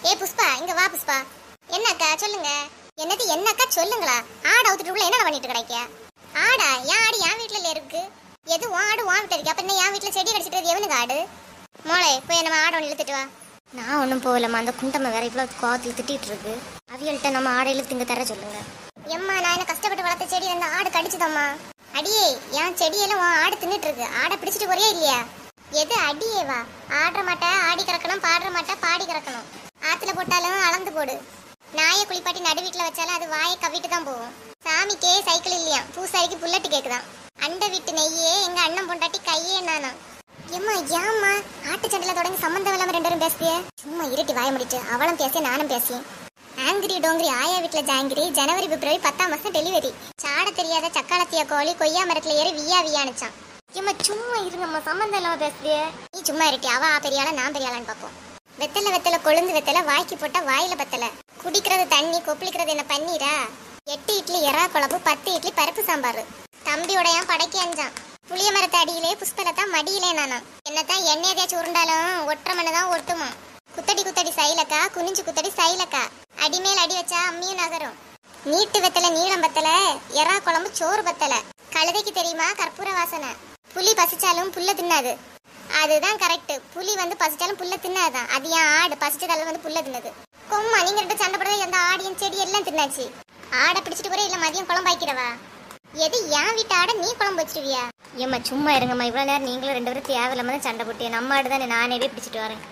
ஏ புஷ்பா இங்க வா புஷ்பா என்னக்கா சொல்லுங்க என்னது என்னக்கா சொல்லுங்களா ஆடு அவுத்துட்டு உள்ள என்ன பண்ணிட்டு கிடைக்க ஆடா என் ஆடு என் வீட்டுல இருக்கு எது உன் ஆடு உன் வீட்டுல இருக்கு அப்ப என்ன என் வீட்டுல செடி கடிச்சிட்டு எவனுக்கு ஆடு மோளே போய் நம்ம ஆடை ஒன்று இழுத்துட்டு வா நான் ஒன்றும் போகலம்மா அந்த குண்டம்மா வேற இவ்வளோ கோவத்தில் திட்டிட்டு இருக்கு அவியல்கிட்ட நம்ம ஆடை இழுத்து இங்க தர சொல்லுங்க எம்மா நான் என்ன கஷ்டப்பட்டு வளர்த்த செடி அந்த ஆடு கடிச்சுதம்மா அடியே என் செடியெல்லாம் உன் ஆடு தின்னுட்டு இருக்கு ஆடை பிடிச்சிட்டு போறியா இல்லையா எது அடியே வா ஆடுற மாட்டா ஆடி கறக்கணும் பாடுற மாட்டா பாடி கறக்கணும் ஆத்துல போட்டாலும் அளந்து போடு நாயை குளிப்பாட்டி நடு வீட்டுல வச்சாலும் அது வாயை கவிட்டு தான் போகும் சாமிக்கே சைக்கிள் இல்லையா பூசாரிக்கு புல்லட்டு கேக்குதான் அண்டை வீட்டு நெய்யே எங்க அண்ணன் பொண்டாட்டி கையே நானா ஏம்மா ஏம்மா ஆட்டு சண்டையில தொடங்கி சம்மந்தம் இல்லாம ரெண்டு பேரும் பேசுறிய சும்மா இருட்டி வாய முடிட்டு அவளும் பேசி நானும் பேசி ஆங்கிரி டோங்கிரி ஆயா வீட்டுல ஜாங்கிரி ஜனவரி பிப்ரவரி பத்தாம் மாசம் டெலிவரி சாட தெரியாத சக்காலத்திய கோழி கொய்யா மரத்துல ஏறி வியா வியானுச்சான் ஏம்மா சும்மா இருங்கம்மா சம்மந்தம் இல்லாம பேசுறிய நீ சும்மா இருட்டி அவ பெரியாளா நான் பெரியாளான்னு பார்ப்போம் வெத்தலை வெத்தலை கொழுந்து வெத்தலை வாய்க்கு போட்டா வாயில பத்தல குடிக்கிறது தண்ணி கொப்பளிக்கிறது என்ன பன்னீரா எட்டு இட்லி எறா குழம்பு பத்து இட்லி பருப்பு சாம்பார் தம்பியோடையான் படைக்கு அஞ்சான் புளிய மரத்து அடியிலே புஷ்பலத்தா மடியிலே நானா என்னத்தான் எண்ணெய் தேய்ச்சி உருண்டாலும் ஒற்ற மண்ணு தான் ஒட்டுமா குத்தடி குத்தடி சைலக்கா குனிஞ்சு குத்தடி சைலக்கா அடிமேல் அடி வச்சா அம்மியும் நகரும் நீட்டு வெத்தலை நீளம் பத்தல எறா குழம்பு சோறு பத்தல கழுதைக்கு தெரியுமா கற்பூர வாசனை புலி பசிச்சாலும் புல்ல தின்னாது அதுதான் கரெக்ட் புலி வந்து பசிச்சாலும் புல்ல தின்னாதான் அது ஏன் ஆடு பசிச்சதால வந்து புல்ல தின்னது கொம்மா நீங்க ரெண்டு சண்டை போடுறது எந்த ஆடியும் செடி எல்லாம் தின்னாச்சு ஆடை பிடிச்சிட்டு போற இல்ல மதியம் குழம்பு வைக்கிறவா எது என் வீட்டு ஆடை நீ குழம்பு வச்சிருவியா ஏம்மா சும்மா இருங்கம்மா இவ்வளவு நேரம் நீங்களும் ரெண்டு பேரும் தேவையில்லாம தான் சண்டை போட்டு நம்ம ஆடு தானே நானே பிடிச்சிட்டு வரேன்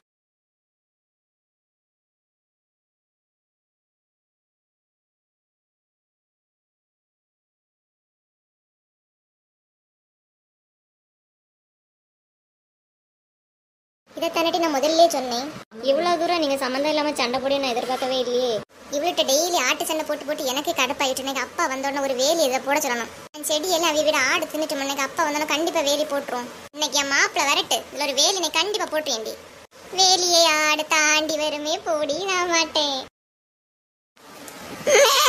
இதை தானட்டி நான் முதல்ல சொன்னேன் இவ்வளவு தூரம் நீங்க சம்மந்தம் இல்லாம சண்டை போடி நான் எதிர்பார்க்கவே இல்லையே இவள்கிட்ட டெய்லி ஆட்டு சண்டை போட்டு போட்டு எனக்கு கடுப்பாயிட்டு எனக்கு அப்பா வந்தோடனே ஒரு வேலி இதை போட சொல்லணும் என் செடியெல்லாம் அவிய விட ஆடு தின்னுட்டு எனக்கு அப்பா வந்தோடனே கண்டிப்பா வேலி போட்டுரும் இன்னைக்கு என் மாப்பிள்ள வரட்டு இதுல ஒரு வேலி நீ கண்டிப்பா போட்டுருவேண்டி வேலியை ஆடு தாண்டி வருமே போடி நான் மாட்டேன்